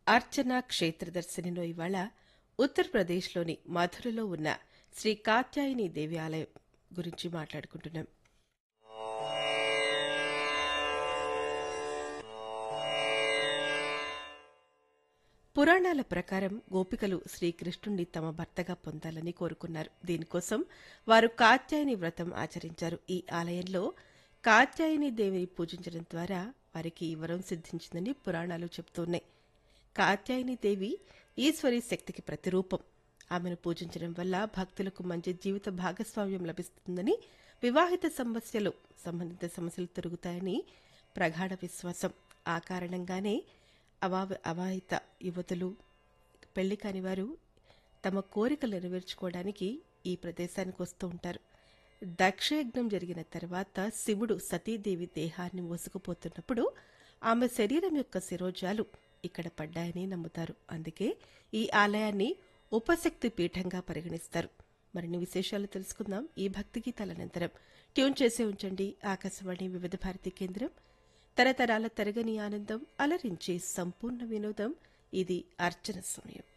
అర్చన క్షేత్రదర్శినిలో ఇవాళ ఉత్తరప్రదేశ్లోని మధురలో ఉన్న శ్రీ కాత్యాయని దేవి ఆలయం గురించి మాట్లాడుకుంటున్నాం పురాణాల ప్రకారం గోపికలు శ్రీకృష్ణుణ్ణి తమ భర్తగా పొందాలని కోరుకున్నారు దీనికోసం వారు కాత్యాయని వ్రతం ఆచరించారు ఈ ఆలయంలో కాత్యాయని దేవిని పూజించడం ద్వారా వారికి ఈ వరం సిద్ధించిందని పురాణాలు చెబుతున్నాయి కాత్యాయని దేవి ఈశ్వరి శక్తికి ప్రతిరూపం ఆమెను పూజించడం వల్ల భక్తులకు మంచి జీవిత భాగస్వామ్యం లభిస్తుందని వివాహిత సమస్యలు సంబంధిత సమస్యలు తొలుగుతాయని ప్రగాఢ విశ్వాసం ఆ కారణంగానే అవా అవాహిత యువతులు పెళ్లి కాని వారు తమ కోరికలు నెరవేర్చుకోవడానికి ఈ ప్రదేశానికి వస్తూ ఉంటారు దక్షయజ్ఞం జరిగిన తర్వాత శివుడు సతీదేవి దేహాన్ని మోసుకుపోతున్నప్పుడు ఆమె శరీరం యొక్క శిరోజాలు ఇక్కడ పడ్డాయని నమ్ముతారు అందుకే ఈ ఆలయాన్ని ఉపశక్తి పీఠంగా పరిగణిస్తారు మరిన్ని విశేషాలు తెలుసుకుందాం ఈ భక్తి గీతాల అనంతరం ట్యూన్ చేసే ఉంచండి ఆకాశవాణి వివిధ భారతి కేంద్రం తరతరాల తరగని ఆనందం అలరించి సంపూర్ణ వినోదం ఇది అర్చన సమయం